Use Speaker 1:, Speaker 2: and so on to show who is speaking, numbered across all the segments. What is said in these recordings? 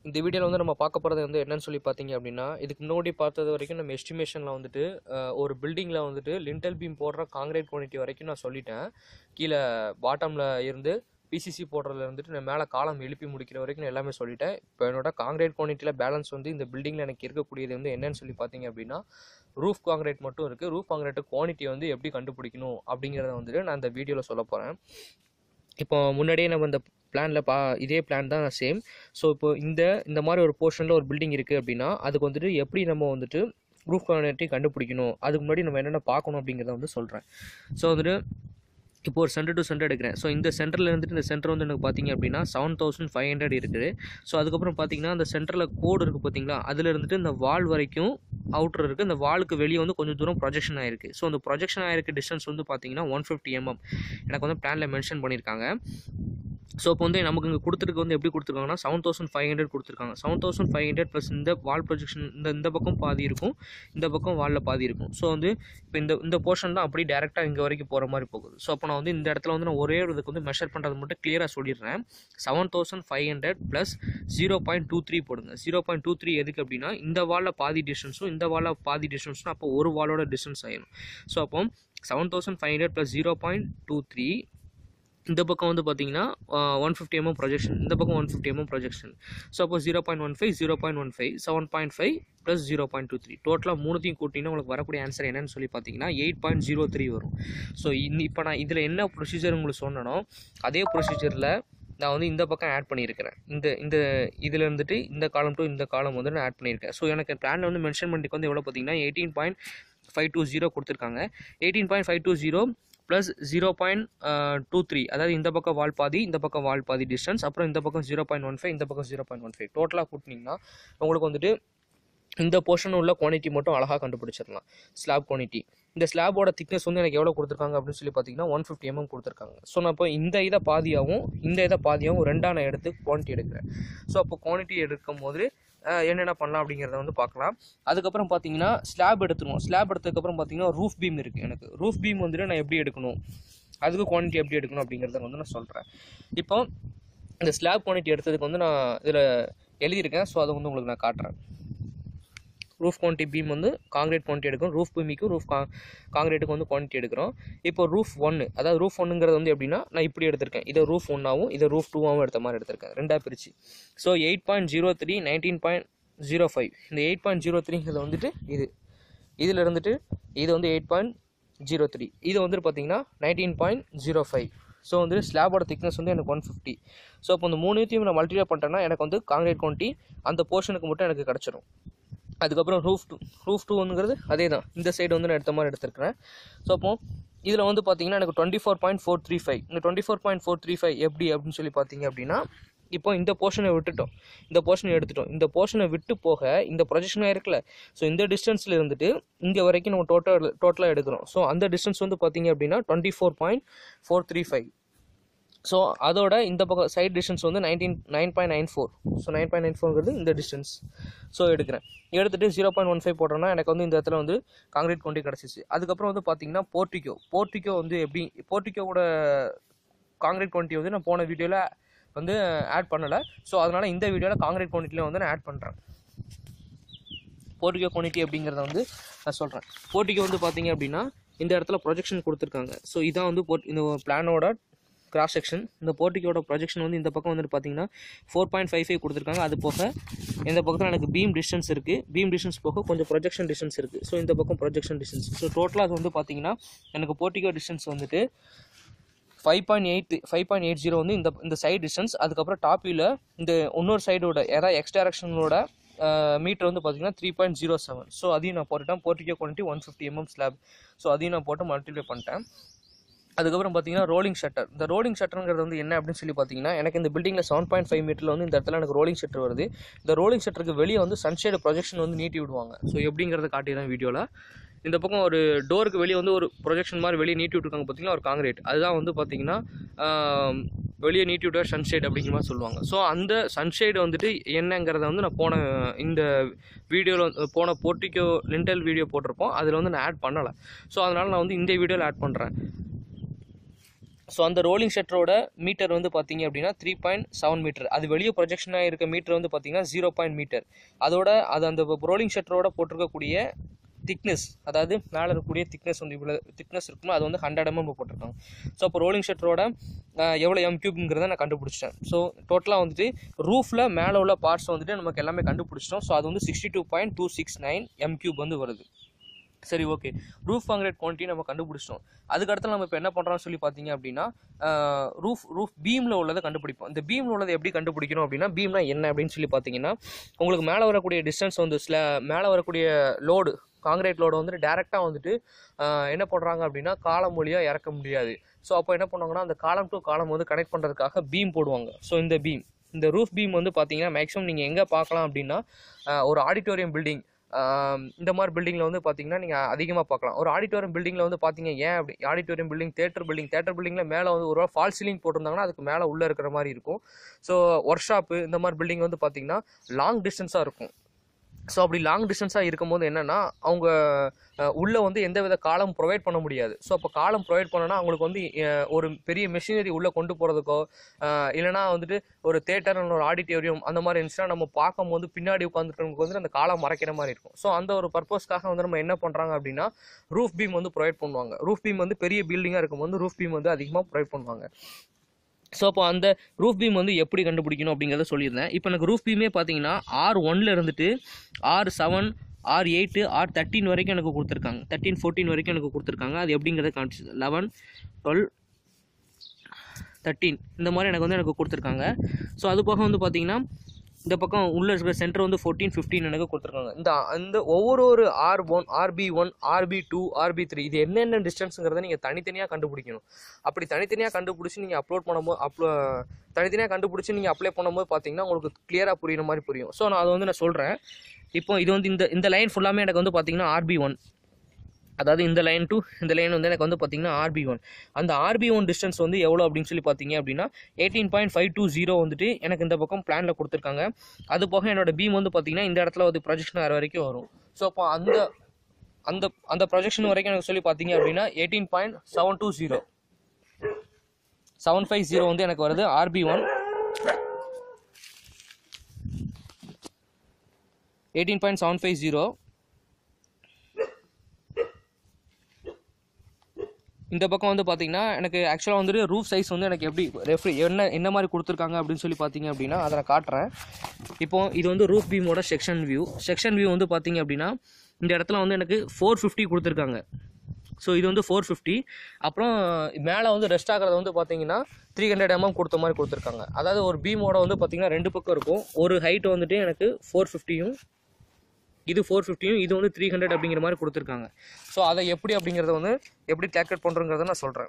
Speaker 1: இந்த வீடியோவில் வந்து நம்ம பார்க்க போகிறது வந்து என்னன்னு சொல்லி பார்த்தீங்க அப்படின்னா இதுக்கு முன்னாடி பார்த்தது வரைக்கும் நம்ம எஸ்டிமேஷனில் வந்துட்டு அஹ், ஒரு பில்டிங்கில் வந்துட்டு லிண்டல் பீம் போடுற காங்கிரீட் குவான்டிட்டி வரைக்கும் நான் சொல்லிட்டேன் கீழே பாட்டமில் இருந்து பிசிசி போடுறதுல இருந்துட்டு நான் மேலே காலம் எழுப்பி முடிக்கிற வரைக்கும் நான் எல்லாமே சொல்லிட்டேன் இப்போ என்னோட காங்கிரீட் குவான்டிட்டியில் பேலன்ஸ் வந்து இந்த பில்டிங்கில் எனக்கு இருக்கக்கூடியது வந்து என்னன்னு சொல்லி பார்த்தீங்க அப்படின்னா ரூஃப் காங்கிரீட் மட்டும் இருக்குது ரூஃப் காங்கிரீட் குவான்டிட்டி வந்து எப்படி கண்டுபிடிக்கணும் அப்படிங்கிறத வந்துட்டு நான் இந்த வீடியோவில் சொல்ல போகிறேன் இப்போ முன்னாடியே நம்ம இந்த பிளானில் பா இதே பிளான் தான் சேம் ஸோ இப்போ இந்த இந்த மாதிரி ஒரு போர்ஷனில் ஒரு பில்டிங் இருக்குது அப்படின்னா அதுக்கு வந்துட்டு எப்படி நம்ம வந்துட்டு ரூஃப் குவான்டிட்டி கண்டுபிடிக்கணும் அதுக்கு முன்னாடி நம்ம என்னென்ன பார்க்கணும் அப்படிங்கிறத வந்து சொல்கிறேன் ஸோ வந்துட்டு இப்போ ஒரு சென்டர் டு சென்டர் எடுக்கிறேன் ஸோ இந்த சென்டரில் இருந்துட்டு இந்த சென்டர் வந்து எனக்கு பார்த்தீங்க அப்படின்னா செவன் தௌசண்ட் ஃபைவ் ஹண்ட்ரட் இருக்குது ஸோ அதுக்கப்புறம் பார்த்தீங்கன்னா அந்த சென்டரில் கோடு இருக்குது பார்த்தீங்களா அதில் இருந்துட்டு இந்த வால் வரைக்கும் அவுட்டர் இருக்குது இந்த வாலுக்கு வெளியே வந்து கொஞ்சம் தூரம் ப்ரொஜெக்ஷன் ஆயிருக்கு ஸோ அந்த ப்ரொஜெக்ஷன் ஆயிருக்கு டிஸ்டன்ஸ் வந்து பார்த்தீங்கன்னா ஒன் ஃபிஃப்டி எம்எம் எனக்கு வந்து பிளானில் மென்ஷன் பண்ணியிருக்காங்க ஸோ இப்போ வந்து நமக்கு இங்கே கொடுத்துருக்கு வந்து எப்படி கொடுத்துருக்காங்கன்னா செவன் தௌசண்ட் ஃபைவ் ஹண்ட்ரட் கொடுத்துருக்காங்க seven thousand five hundred plus இந்த வால் ப்ரொஜெக்ஷன் இந்த இந்த பக்கம் பாதி இருக்கும் இந்த பக்கம் வாலில் பாதி இருக்கும் ஸோ வந்து இப்போ இந்த இந்த போர்ஷன் தான் அப்படியே டேரெக்டாக இங்கே வரைக்கும் போகிற மாதிரி போகுது ஸோ அப்போ நான் வந்து இந்த இடத்துல வந்து நான் ஒரே ஒரு இதுக்கு வந்து மெஷர் பண்ணுறது மட்டும் கிளியராக சொல்லிடுறேன் seven thousand five hundred plus zero point two three போடுங்க ஜீரோ பாயிண்ட் டூ த்ரீ எதுக்கு அப்படின்னா இந்த வாலில் பாதி டிஸ்டன்ஸும் இந்த வாலில் பாதி டிஸ்டன்ஸும் அப்போ ஒரு வாலோட டிஸ்டன்ஸ் ஆயிடும் ஸோ அப்போ seven thousand five hundred plus zero point two three இந்த பக்கம் வந்து பார்த்தீங்கன்னா ஒன் ஃபிஃப்டி எம்எம் ப்ரொஜெக்ஷன் இந்த பக்கம் one fifty mm projection so அப்போ zero point one five zero point one five seven point five plus zero point two three டோட்டலாக மூணுத்தையும் கூட்டிங்கன்னா உங்களுக்கு வரக்கூடிய ஆன்சர் என்னன்னு சொல்லி பார்த்தீங்கன்னா எயிட் பாயிண்ட் ஜீரோ த்ரீ வரும் ஸோ இன்னி இப்போ நான் இதில் என்ன ப்ரொசீஜர் உங்களுக்கு சொன்னனோ அதே ப்ரொசீஜரில் நான் வந்து இந்த பக்கம் ஆட் பண்ணியிருக்கிறேன் இந்த இந்த இதில் இருந்துட்டு இந்த காலம் டு இந்த காலம் வந்து நான் ஆட் பண்ணியிருக்கேன் ஸோ எனக்கு பிளானில் வந்து மென்ஷன் பண்ணிட்டு வந்து எவ்வளோ பார்த்தீங்கன்னா eighteen point five two zero கொடுத்துருக்காங்க eighteen point five two zero plus zero point two three அதாவது இந்த பக்கம் வால் பாதி இந்த பக்கம் வால் பாதி டிஸ்டன்ஸ் அப்புறம் இந்த பக்கம் ஜீரோ பாயிண்ட் ஒன் ஃபைவ் இந்த பக்கம் ஜீரோ பாயிண்ட் ஒன் ஃபைவ் டோட்டலாக கூட்டினீங்கன்னா உங்களுக்கு வந்துட்டு இந்த போர்ஷன் உள்ள குவான்டிட்டி மட்டும் அழகாக கண்டுபிடிச்சிடலாம் ஸ்லாப் குவான்டிட்டி இந்த ஸ்லாபோட திக்னஸ் வந்து எனக்கு எவ்வளோ கொடுத்துருக்காங்க அப்படின்னு சொல்லி பார்த்தீங்கன்னா ஒன் ஃபிஃப்டி எம்எம் கொடுத்துருக்காங்க ஸோ நான் இப்போ இந்த இதை பாதியாகவும் இந்த இதை பாதியாகவும் ரெண்டாக நான் எடுத்து குவான்டிட்டி எடுக்கிறேன் ஸோ அப்போ குவான்டிட்டி எடுக்கும் போது அஹ், என்னென்ன பண்ணலாம் அப்படிங்கிறத வந்து பார்க்கலாம் அதுக்கப்புறம் பார்த்தீங்கன்னா ஸ்லாப் எடுத்துருவோம் ஸ்லாப் எடுத்ததுக்கப்புறம் பார்த்தீங்கன்னா ரூஃப் பீம் இருக்குது எனக்கு ரூஃப் பீம் வந்துட்டு நான் எப்படி எடுக்கணும் அதுக்கு குவான்டிட்டி எப்படி எடுக்கணும் அப்படிங்கிறத வந்து நான் சொல்கிறேன் இப்போ இந்த ஸ்லாப் குவான்டிட்டி எடுத்ததுக்கு வந்து நான் இதில் எழுதியிருக்கேன் ஸோ அதை வந்து உங்களுக்கு நான் காட்டுறேன் ரூஃப் குவான்டிட்டி பீம் வந்து காங்கிரீட் குவான்டிட்டி எடுக்கிறோம் ரூஃப் பீமிக்கும் ரூஃப் கா காங்கிரீட்டுக்கு வந்து குவான்டிட்டி எடுக்கிறோம் இப்போ ரூஃப் ஒன்று அதாவது ரூஃப் ஒன்றுங்கிறது வந்து எப்படின்னா நான் இப்படி எடுத்திருக்கேன் இதை ரூஃப் ஒன்னாகவும் இதை ரூஃப் டூவாகவும் எடுத்த மாதிரி எடுத்திருக்கேன் ரெண்டாக பிரிச்சு so eight point zero three nineteen point zero five இந்த எயிட் பாயிண்ட் ஜீரோ த்ரீங்கிறது வந்துட்டு இது இதில் இருந்துட்டு இது வந்து எயிட் பாயிண்ட் ஜீரோ த்ரீ இது வந்துட்டு பார்த்தீங்கன்னா nineteen point zero five so வந்து ஸ்லாபோட திக்னஸ் வந்து எனக்கு ஒன் ஃபிஃப்டி ஸோ இப்போ இந்த மூணுத்தையும் நான் மல்டிப்ளை பண்ணிட்டேன்னா எனக்கு வந்து காங்கிரீட் குவான்டிட்டி அந்த போர்ஷனுக்கு மட்டும் எனக்கு கிடச்சிரும் அதுக்கப்புறம் ரூஃப் டூ ரூஃப் டூங்கிறது அதே தான் இந்த சைடு வந்து நான் எடுத்த மாதிரி எடுத்திருக்கிறேன் ஸோ அப்போ இதில் வந்து பார்த்தீங்கன்னா எனக்கு twenty four point four three five இந்த twenty four point four three five எப்படி அப்படின்னு சொல்லி பார்த்தீங்க அப்படின்னா இப்போ இந்த போர்ஷனை விட்டுட்டோம் இந்த போர்ஷனை எடுத்துட்டோம் இந்த போர்ஷனை விட்டு போக இந்த ப்ரொஜெக்ஷனாக இருக்குல்ல ஸோ இந்த டிஸ்டன்ஸில் இருந்துட்டு இங்கே வரைக்கும் நம்ம டோட்டல் டோட்டலாக எடுக்கிறோம் ஸோ அந்த டிஸ்டன்ஸ் வந்து பார்த்தீங்க அப்படின்னா twenty four point four three five so அதோட இந்த பக்கம் சைட் டிஸ்டன்ஸ் வந்து nineteen nine point nine four so nine point nine ஃபோர்ங்கிறது இந்த டிஸ்டன்ஸ் ஸோ எடுக்கிறேன் எடுத்துகிட்டு ஜீரோ பாயிண்ட் ஒன் ஃபைவ் போட்டோன்னா எனக்கு வந்து இந்த இடத்துல வந்து காங்கிரீட் கொண்டு கிடச்சிச்சு அதுக்கப்புறம் வந்து பார்த்தீங்கன்னா போர்ட்டிகோ போர்ட்டிகோ வந்து எப்படி போர்ட்டிகோட காங்கிரீட் குவான்டிட்டி வந்து நான் போன வீடியோவில் வந்து ஆட் பண்ணலை ஸோ அதனால் இந்த வீடியோவில் காங்கிரீட் குவான்டிட்டியில் வந்து நான் ஆட் பண்ணுறேன் போர்ட்டிகோ குவான்டிட்டி அப்படிங்கிறத வந்து நான் சொல்கிறேன் போர்ட்டிகோ வந்து பார்த்தீங்க அப்படின்னா இந்த இடத்துல ப்ரொஜெக்ஷன் கொடுத்துருக்காங்க ஸோ இதான் வந்து போர்ட் இந்த பிளானோட கிராஸ் செக்ஷன் இந்த போர்ட்டிக்கோட ப்ரொஜெக்ஷன் வந்து இந்த பக்கம் வந்துட்டு பார்த்தீங்கன்னா ஃபோர் பாயிண்ட் ஃபைவ் ஃபைவ் கொடுத்துருக்காங்க அது போக இந்த பக்கத்தில் எனக்கு பீம் டிஸ்டன்ஸ் இருக்குது பீம் டிஸ்டன்ஸ் போக கொஞ்சம் ப்ரொஜெக்ஷன் டிஸ்டன்ஸ் இருக்குது ஸோ இந்த பக்கம் ப்ரொஜெக்ஷன் டிஸ்டன்ஸ் ஸோ டோட்டலாக அது வந்து பார்த்தீங்கன்னா எனக்கு போர்ட்டிகோ டிஸ்டன்ஸ் வந்துட்டு five point eight five point eight zero வந்து இந்த இந்த சைடு டிஸ்டன்ஸ் அதுக்கப்புறம் டாப்பியில் இந்த இன்னொரு சைடோட ஏதாவது எக்ஸ் டைரக்ஷனோட மீட்டர் வந்து பார்த்தீங்கன்னா three point zero seven so அதையும் நான் போட்டுட்டேன் portico quantity one fifty mm slab so அதையும் நான் போட்டு மல்டிப்ளை பண்ணிட்டேன் அதுக்கப்புறம் பார்த்தீங்கன்னா ரோலிங் ஷட்டர் இந்த ரோலிங் ஷட்டருங்கிறது வந்து என்ன அப்படின்னு சொல்லி பார்த்தீங்கன்னா எனக்கு இந்த பில்டிங்கில் செவன் பாயிண்ட் ஃபைவ் மீட்டரில் வந்து இந்த இடத்துல எனக்கு ரோலிங் ஷட்டர் வருது இந்த ரோலிங் ஷட்டருக்கு வெளியே வந்து சன்ஷேடு ப்ரொஜெக்ஷன் வந்து நீட்டி விடுவாங்க ஸோ எப்படிங்கிறத காட்டிடுறேன் வீடியோவில் இந்த பக்கம் ஒரு டோருக்கு வெளியே வந்து ஒரு ப்ரொஜெக்ஷன் மாதிரி வெளியே நீட்டி விட்டுருக்காங்க பார்த்தீங்கன்னா ஒரு காங்கிரீட் அதுதான் வந்து பார்த்தீங்கன்னா ஆம், வெளியே நீட்டி விட்ட சன்ஷேட் அப்படிங்கிற மாதிரி சொல்லுவாங்க ஸோ அந்த சன்ஷேடு வந்துட்டு என்னங்கிறத வந்து நான் போன இந்த வீடியோவில் போன போர்ட்டிக்கோ லிண்டல் வீடியோ போட்டிருப்போம் அதில் வந்து நான் ஆட் பண்ணலை ஸோ அதனால் நான் வந்து இந்த வீடியோவில் ஆட் பண்ணுறேன் ஸோ அந்த ரோலிங் ஷட்டரோட மீட்டர் வந்து பார்த்தீங்க அப்படின்னா த்ரீ பாயிண்ட் செவன் மீட்டர் அது வெளியே ப்ரொஜெக்ஷனாக இருக்க மீட்டர் வந்து பார்த்தீங்கன்னா ஜீரோ பாயிண்ட் மீட்டர் அதோட அது அந்த ரோலிங் ஷட்டரோட போட்டிருக்கக்கூடிய திக்னஸ் அதாவது மேலே இருக்கக்கூடிய திக்னஸ் வந்து இவ்வளோ திக்னஸ் இருக்குமோ அது வந்து ஹண்ட்ரட் எம்எம் போட்டிருக்காங்க ஸோ அப்போ ரோலிங் ஷட்டரோட எவ்வளோ எம் கியூப்ங்கிறத நான் கண்டுபிடிச்சிட்டேன் ஸோ டோட்டலாக வந்துட்டு ரூஃபில் மேலே உள்ள பார்ட்ஸ் வந்துட்டு நமக்கு எல்லாமே கண்டுபிடிச்சிட்டோம் ஸோ அது வந்து sixty two point two six nine m cube வந்து வருது சரி ஓகே ரூஃப் காங்கிரேட் குவான்டிட்டி நம்ம கண்டுபிடிச்சிட்டோம் அதுக்கடுத்து நம்ம இப்போ என்ன பண்ணுறோம்னு சொல்லி பார்த்தீங்க அப்படின்னா ரூஃப் ரூஃப் பீமில் உள்ளதை கண்டுபிடிப்போம் இந்த பீமில் உள்ளதை எப்படி கண்டுபிடிக்கணும் அப்படின்னா பீம்னா என்ன அப்படின்னு சொல்லி பார்த்தீங்கன்னா உங்களுக்கு மேலே வரக்கூடிய டிஸ்டன்ஸ் வந்து ஸ்ல மேலே வரக்கூடிய லோடு காங்கிரீட் லோடு வந்துட்டு டேரெக்டாக வந்துட்டு ஆஹ், என்ன பண்ணுறாங்க அப்படின்னா காலம் வழியாக இறக்க முடியாது ஸோ அப்போ என்ன பண்ணுவாங்கன்னா அந்த காலம் டு காலம் வந்து கனெக்ட் பண்ணுறதுக்காக பீம் போடுவாங்க ஸோ இந்த பீம் இந்த ரூஃப் பீம் வந்து பார்த்தீங்கன்னா மேக்ஸிமம் நீங்கள் எங்கே பார்க்கலாம் அப்படின்னா ஆஹ், ஒரு ஆடிட்டோரியம் பில்டிங் இந்த மாதிரி பில்டிங்கில் வந்து பார்த்தீங்கன்னா நீங்கள் அதிகமாக பார்க்கலாம் ஒரு ஆடிட்டோரியம் பில்டிங்கில் வந்து பார்த்தீங்க ஏன் அப்படி auditorium building theatre building theatre பில்டிங்கில் மேலே வந்து ஒரு ஃபால் சீலிங் போட்டிருந்தாங்கன்னா அதுக்கு மேலே உள்ளே இருக்கிற மாதிரி இருக்கும் ஸோ ஒர்க் ஷாப்பு இந்த மாதிரி பில்டிங் வந்து பார்த்தீங்கன்னா லாங் டிஸ்டன்ஸாக இருக்கும் ஸோ அப்படி லாங் டிஸ்டன்ஸாக இருக்கும்போது என்னென்னா அவங்க அஹ், உள்ள வந்து எந்த வித காலம் ப்ரொவைட் பண்ண முடியாது ஸோ அப்போ காலம் ப்ரொவைட் பண்ணனா அவங்களுக்கு வந்து அஹ், ஒரு பெரிய மெஷினரி உள்ளே கொண்டு போகிறதுக்கோ இல்லைனா வந்துட்டு ஒரு தேட்டர் ஒரு ஆடிட்டோரியம் அந்த மாதிரி இருந்துச்சுன்னா நம்ம பார்க்கும்போது பின்னாடி உட்காந்துருக்கவங்களுக்கு வந்து அந்த காலம் மறைக்கிற மாதிரி இருக்கும் ஸோ அந்த ஒரு பர்பஸ்க்காக வந்து நம்ம என்ன பண்ணுறாங்க அப்படின்னா ரூஃப் பீம் வந்து ப்ரொவைட் பண்ணுவாங்க ரூஃப் பீம் வந்து பெரிய பில்டிங்காக இருக்கும்போது ரூஃப் பீம் வந்து அதிகமாக ப்ரொவைட் பண்ணுவாங்க ஸோ அப்போ அந்த ரூஃப் பீம் வந்து எப்படி கண்டுபிடிக்கணும் அப்படிங்கிறத சொல்லியிருந்தேன் இப்போ எனக்கு ரூஃப் பீமே பார்த்தீங்கன்னா ஆர் ஒன்ல இருந்துட்டு R seven R eight R thirteen வரைக்கும் எனக்கு கொடுத்துருக்காங்க தேர்ட்டின் ஃபோர்டீன் வரைக்கும் எனக்கு கொடுத்துருக்காங்க அது எப்படிங்கிறத காமிச்சு லெவன் டுவெல் தேர்ட்டீன் இந்த மாதிரி எனக்கு வந்து எனக்கு கொடுத்துருக்காங்க ஸோ அது போக வந்து பார்த்தீங்கன்னா இந்த பக்கம் உள்ள இருக்கிற சென்டர் வந்து ஃபோர்டீன் ஃபிஃப்டீன் எனக்கு கொடுத்துருக்காங்க இந்த அந்த ஒவ்வொரு ஒரு R one RB one RB two RB three இது என்னென்ன டிஸ்டன்ஸுங்கிறத நீங்கள் தனித்தனியாக கண்டுபிடிக்கணும் அப்படி தனித்தனியாக கண்டுபிடிச்சி நீங்கள் அப்லோட் பண்ணும்போது அப்லோ தனித்தனியாக கண்டுபிடிச்சி நீங்கள் அப்ளை பண்ணும்போது பார்த்தீங்கன்னா உங்களுக்கு கிளியராக புரியுற மாதிரி புரியும் ஸோ நான் அதை வந்து நான் சொல்கிறேன் இப்போ இது வந்து இந்த இந்த லைன் ஃபுல்லாமே எனக்கு வந்து பார்த்தீங்கன்னா ஆர்பி ஒன் அதாவது இந்த லைன் டு இந்த லைன் வந்து எனக்கு வந்து பார்த்தீங்கன்னா ஆர்பி ஒன் அந்த ஆர்பி ஒன் டிஸ்டன்ஸ் வந்து எவ்வளோ அப்படின்னு சொல்லி பார்த்தீங்க அப்படின்னா eighteen point five two zero வந்துட்டு எனக்கு இந்த பக்கம் பிளானில் கொடுத்துருக்காங்க அது போக என்னோட பீம் வந்து பார்த்தீங்கன்னா இந்த இடத்துல வந்து ப்ரொஜெக்ஷன் வேறு வரைக்கும் வரும் ஸோ அப்போ அந்த அந்த அந்த ப்ரொஜெக்ஷன் வரைக்கும் எனக்கு சொல்லி பார்த்தீங்க அப்படின்னா eighteen point seven two zero seven five zero வந்து எனக்கு வருது RB one eighteen point seven five zero இந்த பக்கம் வந்து பார்த்தீங்கன்னா எனக்கு ஆக்சுவலாக வந்துட்டு ரூஃப் சைஸ் வந்து எனக்கு எப்படி ரெஃப்ரி என்ன என்ன மாதிரி கொடுத்துருக்காங்க அப்படின்னு சொல்லி பார்த்தீங்க அப்படின்னா அதை நான் காட்டுறேன் இப்போ இது வந்து ரூஃப் பீமோட செக்ஷன் வியூ செக்ஷன் வியூ வந்து பார்த்தீங்க அப்படின்னா இந்த இடத்துல வந்து எனக்கு ஃபோர் ஃபிஃப்டி கொடுத்துருக்காங்க ஸோ இது வந்து ஃபோர் ஃபிஃப்டி அப்புறம் மேலே வந்து ரெஸ்ட் ஆகிறது வந்து பார்த்தீங்கன்னா த்ரீ ஹண்ட்ரட் எம்எம் கொடுத்த மாதிரி கொடுத்துருக்காங்க அதாவது ஒரு பீமோட வந்து பார்த்தீங்கன்னா ரெண்டு பக்கம் இருக்கும் ஒரு ஹைட் வந்துட்டு எனக்கு ஃபோர் ஃபிஃப்டியும் இது ஃபோர் ஃபிஃப்டியும் இது வந்து த்ரீ ஹண்ட்ரட் அப்படிங்கிற மாதிரி கொடுத்துருக்காங்க ஸோ அதை எப்படி அப்படிங்கிறத வந்து எப்படி கேல்குலேட் பண்ணுறோங்கிறத நான் சொல்கிறேன்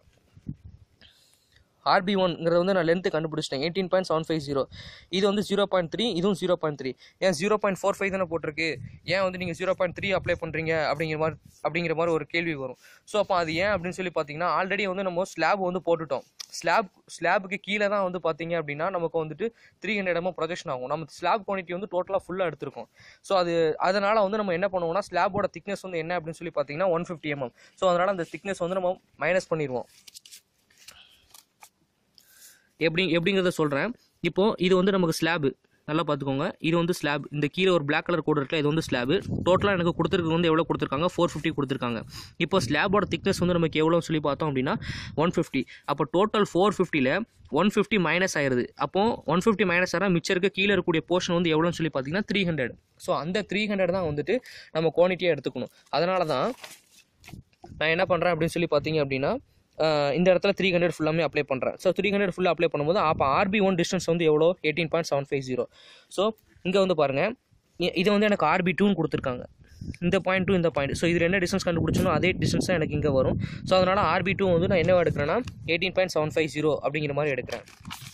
Speaker 1: ஆர்பி ஒன்ங்கிறது வந்து நான் லென்த்து கண்டுபிடிச்சிட்டேன் eighteen point seven five zero இது வந்து ஜீரோ பாயிண்ட் த்ரீ இதுவும் ஜீரோ பாயிண்ட் த்ரீ ஏன் ஜீரோ பாயிண்ட் ஃபோர் ஃபைவ் தானே போட்டிருக்கு ஏன் வந்து நீங்கள் ஜீரோ பாயிண்ட் த்ரீ அப்ளை பண்ணுறீங்க அப்படிங்கிற மாதிரி அப்படிங்கிற மாதிரி ஒரு கேள்வி வரும் ஸோ அப்போ அது ஏன் அப்படின்னு சொல்லி பார்த்தீங்கன்னா ஆல்ரெடி வந்து நம்ம ஸ்லாப் வந்து போட்டுட்டோம் ஸ்லாப் ஸ்லாபுக்கு கீழே தான் வந்து பார்த்தீங்க அப்படின்னா நமக்கு வந்துட்டு த்ரீ ஹண்ட்ரட் எம்எம் ப்ரொஜெக்ஷன் ஆகும் நம்ம ஸ்லாப் குவான்டிட்டி வந்து டோட்டலாக ஃபுல்லாக எடுத்திருக்கோம் ஸோ அது அதனால் வந்து நம்ம என்ன பண்ணுவோம்னா ஸ்லாபோட திக்னஸ் வந்து என்ன அப்படின்னு சொல்லி பார்த்தீங்கன்னா ஒன் ஃபிஃப்டி எம்எம் ஸோ அதனால் அந்த திக்னஸ் வந்து நம்ம மைனஸ் பண்ணிடுவோம் எப்படி எப்படிங்கிறத சொல்கிறேன் இப்போ இது வந்து நமக்கு ஸ்லாபு நல்லா பார்த்துக்கோங்க இது வந்து ஸ்லாப் இந்த கீழே ஒரு Black கலர் கோடு இருக்குல்ல இது வந்து ஸ்லாபு டோட்டலாக எனக்கு கொடுத்துருக்கு வந்து எவ்வளோ கொடுத்துருக்காங்க ஃபோர் ஃபிஃப்டி கொடுத்துருக்காங்க இப்போ ஸ்லாபோட திக்னஸ் வந்து நமக்கு எவ்வளோன்னு சொல்லி பார்த்தோம் அப்படின்னா ஒன் ஃபிஃப்டி அப்போ டோட்டல் ஃபோர் ஃபிஃப்டியில் ஒன் ஃபிஃப்டி மைனஸ் ஆயிருது அப்போ ஒன் ஃபிஃப்டி மைனஸ் ஆனால் மிச்சம் இருக்க கீழே இருக்கக்கூடிய போர்ஷன் வந்து எவ்வளோன்னு சொல்லி பார்த்தீங்கன்னா த்ரீ ஹண்ட்ரட் ஸோ அந்த த்ரீ ஹண்ட்ரட் தான் வந்துட்டு நம்ம குவான்டிட்டியாக எடுத்துக்கணும் அதனால தான் நான் என்ன பண்ணுறேன் அப்படின்னு சொல்லி பார்த்தீங்க அப்படின்னா ஆஹ் இந்த இடத்துல த்ரீ ஹண்ட்ரட் ஃபுல்லாமே அப்ளை பண்ணுறேன் ஸோ த்ரீ ஹண்ட்ரட் ஃபுல்லாக அப்ளை பண்ணும்போது அப்போ ஆர்பி ஒன் டிஸ்டன்ஸ் வந்து எவ்வளோ eighteen point seven five zero so இங்கே வந்து பாருங்கள் இது வந்து எனக்கு ஆர்பி டூன்னு கொடுத்துருக்காங்க இந்த பாயிண்ட் டூ இந்த பாயிண்ட் ஸோ இதில் என்ன டிஸ்டன்ஸ் கண்டுபிடிச்சனோ அதே டிஸ்டன்ஸ் தான் எனக்கு இங்கே வரும் ஸோ அதனால் ஆர்பி டூ வந்து நான் என்ன எடுக்கிறேன்னா eighteen point seven five zero அப்படிங்கிற மாதிரி எடுக்கிறேன்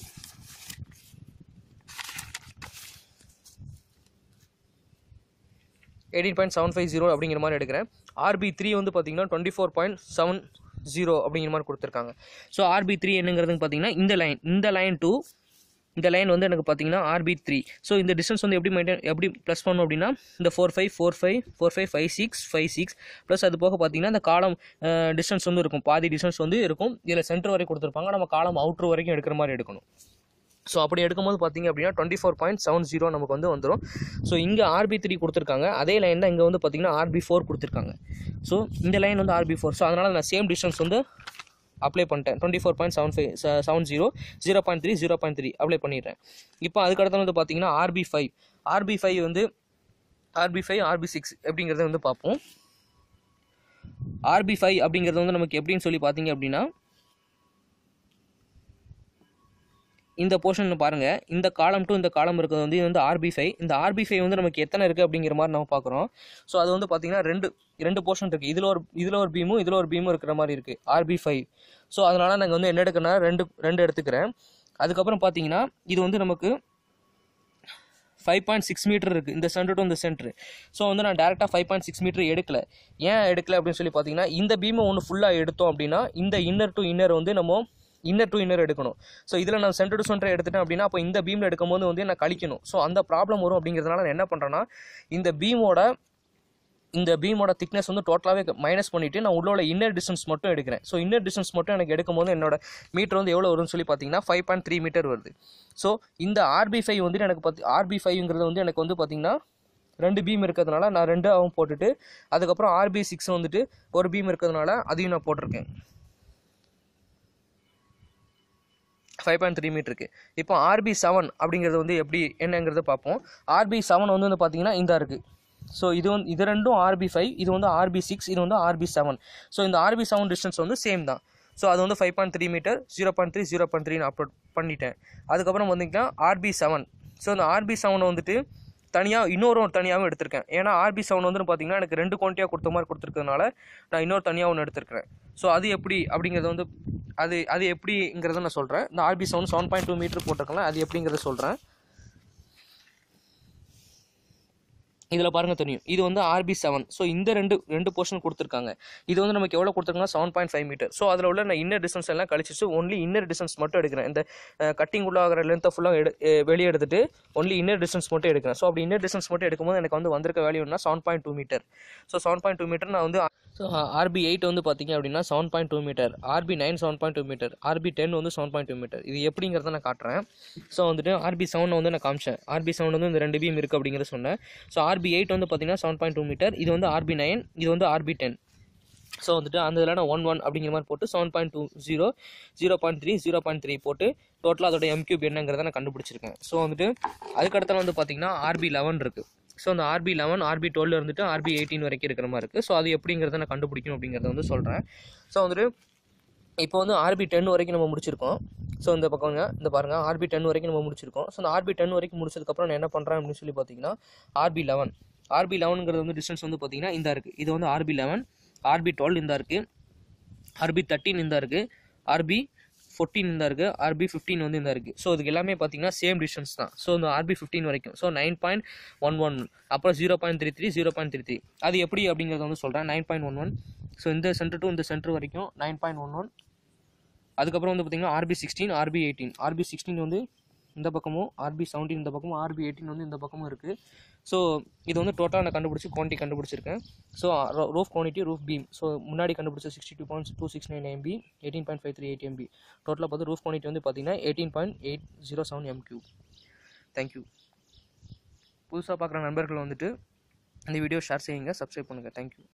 Speaker 1: eighteen point seven five zero அப்படிங்கிற மாதிரி எடுக்கிறேன் ஆர்பி த்ரீ வந்து பார்த்தீங்கன்னா twenty four point seven zero அப்படிங்கிற மாதிரி கொடுத்துருக்காங்க ஸோ ஆர்பி த்ரீ என்னங்கிறதுன்னு பார்த்தீங்கன்னா இந்த லைன் இந்த லைன் டு இந்த லைன் வந்து எனக்கு பார்த்தீங்கன்னா ஆர்பி த்ரீ ஸோ இந்த டிஸ்டன்ஸ் வந்து எப்படி மெயின்டைன் எப்படி ப்ளஸ் பண்ணணும் அப்படின்னா இந்த four five four five four five five six five six plus அது போக பார்த்தீங்கன்னா இந்த காலம் டிஸ்டன்ஸ் வந்து இருக்கும் பாதி டிஸ்டன்ஸ் வந்து இருக்கும் இதில் சென்டர் வரைக்கும் கொடுத்துருப்பாங்க நம்ம காலம் அவுட்ரு வரைக்கும் எடுக்கிற மாதிரி எடுக்கணும் ஸோ அப்படி எடுக்கும்போது பார்த்தீங்க அப்படின்னா twenty four point seven zero நமக்கு வந்து வந்துடும் ஸோ இங்கே ஆர்பி த்ரீ கொடுத்துருக்காங்க அதே லைன் தான் இங்கே வந்து பார்த்தீங்கன்னா ஆர்பி ஃபோர் கொடுத்துருக்காங்க ஸோ இந்த லைன் வந்து ஆர்பி ஃபோர் ஸோ அதனால் நான் சேம் டிஸ்டன்ஸ் வந்து அப்ளை பண்ணிட்டேன் twenty four point seven five seven zero zero point three zero point three apply பண்ணிடுறேன் இப்போ அதுக்கடுத்து வந்து பார்த்தீங்கன்னா ஆர்பி ஃபைவ் ஆர்பி ஃபைவ் வந்து ஆர்பி ஃபைவ் ஆர்பி சிக்ஸ் எப்படிங்கிறத வந்து பார்ப்போம் ஆர்பி ஃபைவ் அப்படிங்கிறது வந்து நமக்கு எப்படின்னு சொல்லி பார்த்தீங்க அப்படின்னா இந்த போர்ஷன் பாருங்க இந்த காலம் டு இந்த காலம் இருக்கிறது வந்து இது வந்து ஆர்பி ஃபைவ் இந்த ஆர்பி ஃபைவ் வந்து நமக்கு எத்தனை இருக்குது அப்படிங்கிற மாதிரி நம்ம பார்க்குறோம் ஸோ அது வந்து பார்த்தீங்கன்னா ரெண்டு ரெண்டு போர்ஷன் இருக்குது இதில் ஒரு இதில் ஒரு பீமும் இதில் ஒரு பீமும் இருக்கிற மாதிரி இருக்குது ஆர்பி ஃபைவ் ஸோ அதனால் நாங்கள் வந்து என்ன எடுக்கணும்னா ரெண்டு ரெண்டு எடுத்துக்கிறேன் அதுக்கப்புறம் பார்த்தீங்கன்னா இது வந்து நமக்கு ஃபைவ் பாயிண்ட் சிக்ஸ் மீட்டர் இருக்குது இந்த சென்டர் டு இந்த சென்டர் ஸோ வந்து நான் டேரெக்டாக ஃபைவ் பாயிண்ட் சிக்ஸ் மீட்டர் எடுக்கல ஏன் எடுக்கல அப்படின்னு சொல்லி பார்த்தீங்கன்னா இந்த பீமை ஒன்று ஃபுல்லாக எடுத்தோம் அப்படின்னா இந்த இன்னர் டு இன்னர் வந்து நம்ம இன்னர் டு இன்னர் எடுக்கணும் ஸோ இதில் நான் சென்டர் டு சென்டர் எடுத்துட்டேன் அப்படின்னா அப்போ இந்த பீமில் எடுக்கும்போது வந்து நான் கழிக்கணும் ஸோ அந்த ப்ராப்ளம் வரும் அப்படிங்கிறதுனால நான் என்ன பண்ணுறேன்னா இந்த பீமோட இந்த பீமோட திக்னஸ் வந்து டோட்டலாகவே மைனஸ் பண்ணிவிட்டு நான் உள்ள இன்னர் டிஸ்டன்ஸ் மட்டும் எடுக்கிறேன் ஸோ இன்னர் டிஸ்டன்ஸ் மட்டும் எனக்கு எடுக்கும்போது என்னோட மீட்டர் வந்து எவ்வளோ வரும்னு சொல்லி பார்த்தீங்கன்னா ஃபைவ் பாயிண்ட் த்ரீ மீட்டர் வருது ஸோ இந்த ஆர்பி ஃபைவ் வந்து எனக்கு பார்த்து ஆர்பி ஃபைவ்ங்கிறது வந்து எனக்கு வந்து பார்த்தீங்கன்னா ரெண்டு பீம் இருக்கிறதுனால நான் ரெண்டு அவன் போட்டுட்டு அதுக்கப்புறம் ஆர்பி சிக்ஸ் வந்துட்டு ஒரு பீம் இருக்கிறதுனால அதையும் நான் போட்டிருக்கேன் ஃபைவ் பாயிண்ட் த்ரீ மீட்டருக்கு இப்போ ஆர்பி செவன் அப்படிங்கிறது வந்து எப்படி என்னங்கிறத பார்ப்போம் ஆர்பி செவன் வந்து வந்து பார்த்தீங்கன்னா இந்த இருக்குது ஸோ இது வந்து இது ரெண்டும் ஆர்பி ஃபைவ் இது வந்து ஆர்பி சிக்ஸ் இது வந்து ஆர்பி செவன் ஸோ இந்த ஆர்பி செவன் டிஸ்டன்ஸ் வந்து சேம் தான் ஸோ அது வந்து five point three metre zero point three zero point three நான் அப்லோட் பண்ணிட்டேன் அதுக்கப்புறம் வந்தீங்கன்னா ஆர்பி செவன் ஸோ இந்த ஆர்பி செவன் வந்துட்டு தனியாக இன்னொரு ஒரு தனியாகவும் எடுத்திருக்கேன் ஏன்னா ஆர்பி செவன் வந்து பார்த்தீங்கன்னா எனக்கு ரெண்டு குவான்டிட்டியாக கொடுத்த மாதிரி கொடுத்துருக்கறதுனால நான் இன்னொரு தனியாக ஒன்று எடுத்திருக்கிறேன் ஸோ அது எப்படி அப்படிங்கிறது வந்து அது அது எப்படிங்கிறத நான் சொல்கிறேன் இந்த RB seven seven point two metre போட்டிருக்கலாம் அது எப்படிங்கிறத சொல்கிறேன் இதில் பாருங்க தெரியும் இது வந்து ஆர்பி செவன் ஸோ இந்த ரெண்டு ரெண்டு போர்ஷன் கொடுத்துருக்காங்க இது வந்து நமக்கு எவ்வளோ கொடுத்துருக்காங்க seven point five metre so அதில் உள்ள நான் இன்னர் டிஸ்டன்ஸ் எல்லாம் கழிச்சிட்டு ஒன்லி இன்னர் டிஸ்டன்ஸ் மட்டும் எடுக்கிறேன் இந்த கட்டிங் உள்ள ஆகிற லென்த்தை ஃபுல்லாக எடு அஹ் வெளியே எடுத்துட்டு ஒன்லி இன்னர் டிஸ்டன்ஸ் மட்டும் எடுக்கிறேன் ஸோ அப்படி இன்னர் டிஸ்டன்ஸ் மட்டும் எடுக்கும்போது எனக்கு வந்து வந்திருக்க வேல்யூனா seven point two metre so seven point two metre நான் வந்து ஸோ ஆர்பி எயிட் வந்து பார்த்தீங்க அப்படின்னா seven point two metre RB nine seven point two metre RB ten வந்து செவன் பாயிண்ட் டூ மீட்டர் இது எப்படிங்கிறத நான் காட்டுறேன் ஸோ வந்துட்டு ஆர்பி செவன் வந்து நான் காமிச்சேன் ஆர்பி செவன் வந்து இந்த ரெண்டு பீம் இருக்குது அப்படிங்கிறத சொன்னேன் ஸோ ஆர்பி எயிட் வந்து பார்த்தீங்கன்னா செவன் பாயிண்ட் டூ மீட்டர் இது வந்து ஆர்பி நைன் இது வந்து ஆர்பி டென் ஸோ வந்துட்டு அந்த இதில் நான் ஒன் ஒன் அப்படிங்கிற மாதிரி போட்டு seven point two zero zero point three zero point three போட்டு டோட்டலாக அதோட எம்கியூப் என்னங்கிறத நான் கண்டுபிடிச்சிருக்கேன் ஸோ வந்துட்டு அதுக்கடுத்தால வந்து பார்த்தீங்கன்னா ஆர்பி லெவன் இருக்குது ஸோ அந்த ஆர்பி லெவன் ஆர்பி டுவெல் இருந்துட்டு ஆர்பி எயிட்டீன் வரைக்கும் இருக்கிற மாதிரி இருக்குது ஸோ அது எப்படிங்கிறத நான் கண்டுபிடிக்கணும் அப்படிங்கிறத வந்து சொல்கிறேன் ஸோ வந்துட்டு இப்போ வந்து ஆர்பி டென் வரைக்கும் நம்ம முடிச்சிருக்கோம் ஸோ இந்த பக்கங்க இந்த பாருங்கள் ஆர்பி டென் வரைக்கும் நம்ம முடிச்சிருக்கோம் ஸோ அந்த ஆர்பி டென் வரைக்கும் முடிச்சதுக்கப்புறம் நான் என்ன பண்ணுறேன் அப்படின்னு சொல்லி பார்த்தீங்கன்னா ஆர்பி லெவன் ஆர்பி லெவனுங்கிறது வந்து டிஸ்டன்ஸ் வந்து பார்த்தீங்கன்னா இந்த இருக்குது இது வந்து ஆர்பி லெவன் ஆர்பி டுவெல் இந்த இருக்குது ஆர்பி தேர்ட்டின் இந்த இருக்குது ஆர்பி ஃபோர்டீன் இந்த இருக்குது ஆர்பி ஃபிஃப்டீன் வந்து இந்த இருக்குது ஸோ இதுக்கு எல்லாமே பார்த்தீங்கன்னா சேம் டிஸ்டன்ஸ் தான் ஸோ இந்த ஆர்பி ஃபிஃப்டீன் வரைக்கும் so nine point one one அப்புறம் zero point three three zero point three three அது எப்படி அப்படிங்கிறத வந்து சொல்கிறேன் nine point one one so இந்த சென்டர் டு இந்த சென்டர் வரைக்கும் நைன் பாயிண்ட் ஒன் ஒன் அதுக்கப்புறம் வந்து பார்த்தீங்கன்னா RB sixteen RB eighteen RB sixteen வந்து இந்த பக்கமும் ஆர்பி செவன்டீன் இந்த பக்கமும் ஆர்பி எயிட்டீன் வந்து இந்த பக்கமும் இருக்குது ஸோ இது வந்து டோட்டலாக நான் கண்டுபிடிச்சி குவான்டிட்டி கண்டுபிடிச்சிருக்கேன் so roof quantity roof beam so முன்னாடி கண்டுபிடிச்ச sixty two point two six nine MB eighteen point five three eight MB டோட்டலாக பார்த்து ரூஃப் குவான்டிட்டி வந்து பார்த்தீங்கன்னா eighteen point eight zero seven MQ thank you புதுசாக பார்க்குற நண்பர்கள் வந்துட்டு இந்த வீடியோ ஷேர் செய்யுங்க சப்ஸ்கிரைப் பண்ணுங்கள் தேங்க்யூ